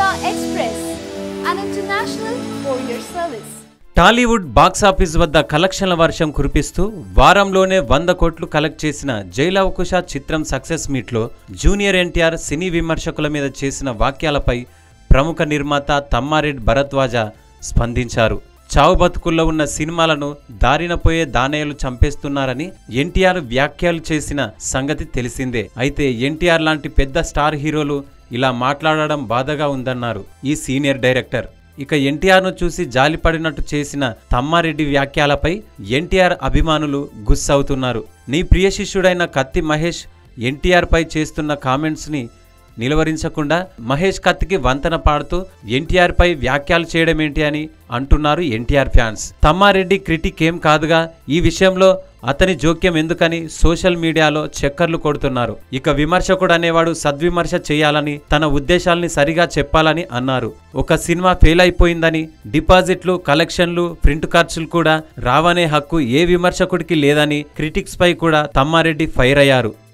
Express, an international courier service. Tollywood box office వద్ద కలెక్షన్ల వర్షం కురిపిస్తూ వారంలోనే వంద కోట్లు కలెక్ట్ చేసిన జైలవకుశ చిత్రం సక్సెస్ మీట్లో జూనియర్ ఎన్టీఆర్ సినీ విమర్శకుల మీద చేసిన వాక్యాలపై ప్రముఖ నిర్మాత తమ్మారెడ్డి భరద్వాజ స్పందించారు చావు బతుకుల్లో ఉన్న సినిమాలను దారిన పోయే దానయ్యలు చంపేస్తున్నారని ఎన్టీఆర్ వ్యాఖ్యలు చేసిన సంగతి తెలిసిందే అయితే ఎన్టీఆర్ లాంటి పెద్ద స్టార్ హీరోలు ఇలా మాట్లాడడం బాధగా ఉందన్నారు ఈ సీనియర్ డైరెక్టర్ ఇక ఎన్టీఆర్ను చూసి జాలిపడినట్టు చేసిన తమ్మారెడ్డి వ్యాఖ్యలపై ఎన్టీఆర్ అభిమానులు గుస్సవుతున్నారు నీ ప్రియ శిష్యుడైన కత్తి మహేష్ ఎన్టీఆర్ పై చేస్తున్న కామెంట్స్ని నిలువరించకుండా మహేష్ కత్తికి వంతన పాడుతూ ఎన్టీఆర్ పై వ్యాఖ్యలు చేయడం ఏంటి అని అంటున్నారు ఎన్టీఆర్ ఫ్యాన్స్ తమ్మారెడ్డి క్రిటిక్ ఏం కాదుగా ఈ విషయంలో అతని జోక్యం ఎందుకని సోషల్ మీడియాలో చక్కర్లు కొడుతున్నారు ఇక విమర్శకుడు అనేవాడు సద్విమర్శ చేయాలని తన ఉద్దేశాల్ని సరిగా చెప్పాలని అన్నారు ఒక సినిమా ఫెయిల్ అయిపోయిందని డిపాజిట్లు కలెక్షన్లు ప్రింట్ ఖర్చులు కూడా రావనే హక్కు ఏ విమర్శకుడికి లేదని క్రిటిక్స్ పై కూడా తమ్మారెడ్డి ఫైర్ అయ్యారు